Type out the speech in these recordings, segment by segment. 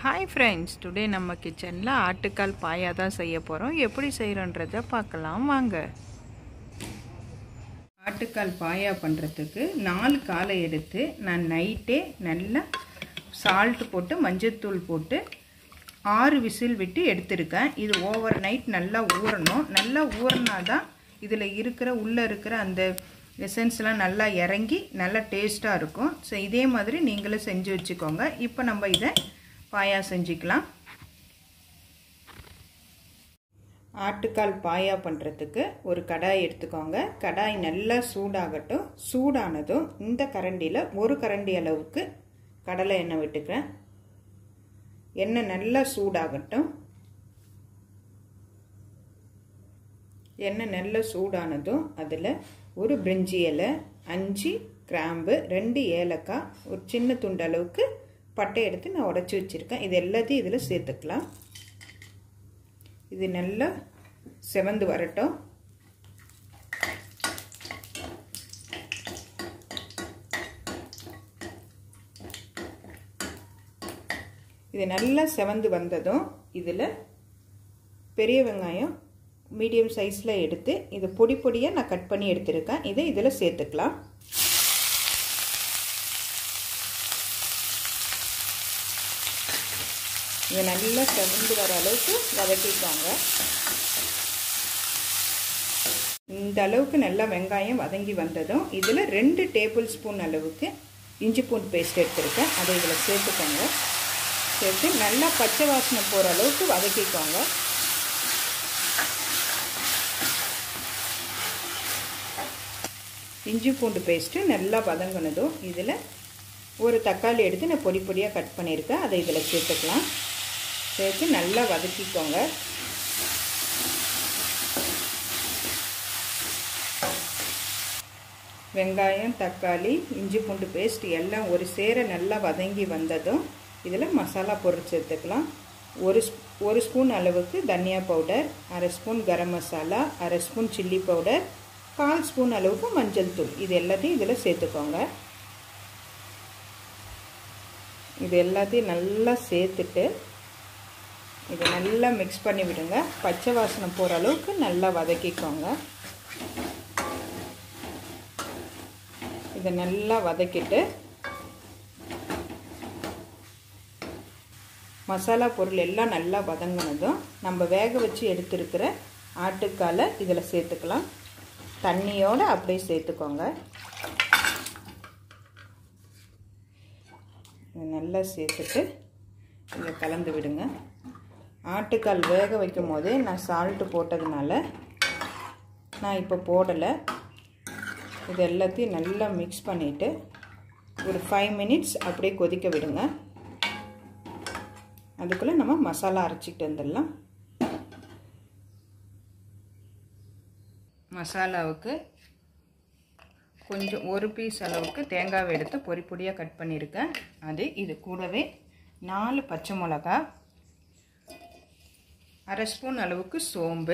hi friends today நம்ம கிச்சனில் ஆட்டுக்கால் பாயா தான் செய்ய போகிறோம் எப்படி செய்கிறோன்றத பார்க்கலாம் வாங்க ஆட்டுக்கால் பாயா பண்ணுறதுக்கு நாலு காலை எடுத்து நான் நைட்டே நல்லா சால்ட் போட்டு மஞ்சத்தூள் போட்டு ஆறு விசில் விட்டு எடுத்திருக்கேன் இது ஓவர் நைட் நல்லா ஊறணும் நல்லா ஊறினா தான் இதில் இருக்கிற உள்ளே இருக்கிற அந்த எசன்ஸ்லாம் நல்லா இறங்கி நல்லா டேஸ்ட்டாக இருக்கும் ஸோ இதே மாதிரி நீங்களும் செஞ்சு வச்சுக்கோங்க இப்போ நம்ம இதை பாயா செஞ்சுக்கலாம் ஆட்டுக்கால் பாயா பண்ணுறதுக்கு ஒரு கடாய் எடுத்துக்கோங்க கடாய் நல்லா சூடாகட்டும் சூடானதும் இந்த கரண்டியில் ஒரு கரண்டி அளவுக்கு கடலை எண்ணெய் விட்டுக்கிறேன் எண்ணெய் நல்லா சூடாகட்டும் எண்ணெய் நல்லா சூடானதும் அதில் ஒரு பிரிஞ்சி இலை அஞ்சு கிராம்பு ரெண்டு ஏலக்காய் ஒரு சின்ன துண்டு அளவுக்கு பட்டை எடுத்து நான் உடச்சி வச்சுருக்கேன் இது எல்லாத்தையும் இதில் சேர்த்துக்கலாம் இது நல்லா செவந்து வரட்டும் இது நல்லா செவந்து வந்ததும் இதில் பெரிய வெங்காயம் மீடியம் சைஸில் எடுத்து இது பொடி பொடியாக நான் கட் பண்ணி எடுத்திருக்கேன் இதை இதில் சேர்த்துக்கலாம் இதை நல்லா செவந்து வர அளவுக்கு வதக்கிக்கோங்க இந்த அளவுக்கு நல்லா வெங்காயம் வதங்கி வந்ததும் இதில் ரெண்டு டேபிள் ஸ்பூன் அளவுக்கு இஞ்சி பூண்டு பேஸ்ட் எடுத்துருக்கேன் அதை இதில் சேர்த்துக்கோங்க சேர்த்து நல்லா பச்சை வாசனை போகிற அளவுக்கு வதக்கிக்கோங்க இஞ்சி பூண்டு பேஸ்ட்டு நல்லா வதங்கினதும் இதில் ஒரு தக்காளி எடுத்து நான் பொடி பொடியாக கட் பண்ணியிருக்கேன் அதை இதில் சேர்த்துக்கலாம் சேர்த்து நல்லா வதக்கிக்கோங்க வெங்காயம் தக்காளி இஞ்சி பூண்டு பேஸ்ட் எல்லாம் ஒரு சேர நல்லா வதங்கி வந்ததும் இதில் மசாலா பொருள் சேர்த்துக்கலாம் ஒரு ஒரு ஸ்பூன் அளவுக்கு தனியா பவுடர் அரை ஸ்பூன் கரம் மசாலா அரை ஸ்பூன் சில்லி பவுடர் கால் ஸ்பூன் அளவுக்கு மஞ்சள் தூள் இது எல்லாத்தையும் இதில் சேர்த்துக்கோங்க இது எல்லாத்தையும் நல்லா சேர்த்துட்டு இதை நல்லா மிக்ஸ் பண்ணி விடுங்க பச்சை வாசனை போகிற அளவுக்கு நல்லா வதக்கிக்கோங்க இதை நல்லா வதக்கிட்டு மசாலா பொருள் எல்லாம் நல்லா வதங்கினதும் நம்ம வேக வச்சு எடுத்துருக்கிற ஆட்டுக்காலை இதில் சேர்த்துக்கலாம் தண்ணியோடு அப்படியே சேர்த்துக்கோங்க நல்லா சேர்த்துட்டு இதை கலந்து விடுங்க ஆட்டுக்கால் வேக வைக்கும் போதே நான் சால்ட்டு போட்டதுனால நான் இப்போ போடலை இது எல்லாத்தையும் நல்லா மிக்ஸ் பண்ணிவிட்டு ஒரு ஃபைவ் மினிட்ஸ் அப்படியே கொதிக்க விடுங்க அதுக்குள்ளே நம்ம மசாலா அரைச்சிக்கிட்டு வந்துடலாம் மசாலாவுக்கு கொஞ்சம் ஒரு பீஸ் அளவுக்கு தேங்காவை எடுத்து பொடி பொடியாக கட் பண்ணியிருக்கேன் அது இது கூடவே நாலு பச்சை மிளகா அரை ஸ்பூன் அளவுக்கு சோம்பு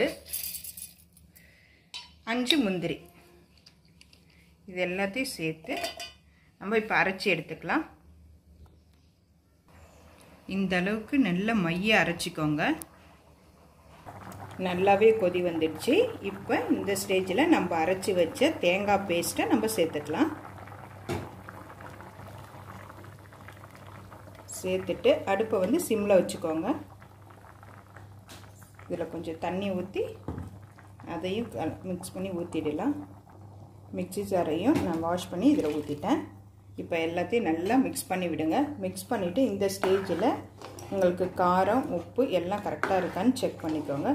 அஞ்சு முந்திரி இது எல்லாத்தையும் சேர்த்து நம்ம இப்போ அரைச்சி எடுத்துக்கலாம் இந்த அளவுக்கு நல்ல மைய அரைச்சிக்கோங்க நல்லாவே கொதி வந்துடுச்சு இப்போ இந்த ஸ்டேஜில் நம்ம அரைச்சி வச்ச தேங்காய் பேஸ்ட்டை நம்ம சேர்த்துக்கலாம் சேர்த்துட்டு அடுப்பை வந்து சிம்மில் வச்சுக்கோங்க இதில் கொஞ்சம் தண்ணி ஊற்றி அதையும் மிக்ஸ் பண்ணி ஊற்றிடலாம் மிக்சி ஜாரையும் நான் வாஷ் பண்ணி இதில் ஊற்றிட்டேன் இப்போ எல்லாத்தையும் நல்லா மிக்ஸ் பண்ணி விடுங்க மிக்ஸ் பண்ணிவிட்டு இந்த ஸ்டேஜில் உங்களுக்கு காரம் உப்பு எல்லாம் கரெக்டாக இருக்கான்னு செக் பண்ணிக்கோங்க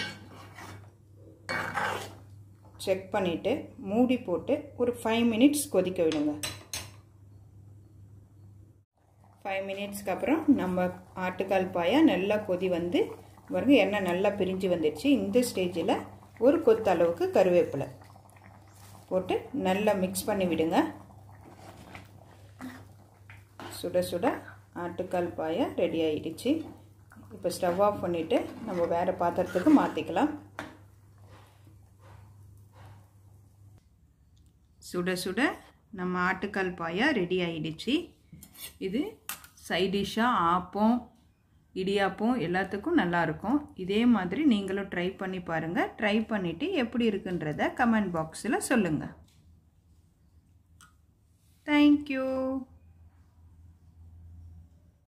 செக் பண்ணிவிட்டு மூடி போட்டு ஒரு ஃபைவ் மினிட்ஸ் கொதிக்க விடுங்க ஃபைவ் மினிட்ஸ்க்கு அப்புறம் நம்ம ஆட்டுக்கால் பாயா நல்லா கொதி வந்து பாருங்க எண்ணெய் நல்லா பிரிஞ்சு வந்துடுச்சு இந்த ஸ்டேஜில் ஒரு கொத்து அளவுக்கு கருவேப்பிலை போட்டு நல்லா மிக்ஸ் பண்ணி விடுங்க சுட சுட ஆட்டுக்கால் பாயா ரெடி ஆகிடுச்சு இப்போ ஸ்டவ் ஆஃப் பண்ணிவிட்டு நம்ம வேறு பாத்திரத்துக்கு மாற்றிக்கலாம் சுட சுட நம்ம ஆட்டுக்கால் பாயா ரெடி ஆகிடுச்சு இது சைடிஷ்ஷாக ஆப்பம் இடியாப்பம் எல்லாத்துக்கும் நல்லாயிருக்கும் இதே மாதிரி நீங்களும் ட்ரை பண்ணி பாருங்கள் ட்ரை பண்ணிவிட்டு எப்படி இருக்குன்றத கமெண்ட் பாக்ஸில் சொல்லுங்கள் தேங்க்யூ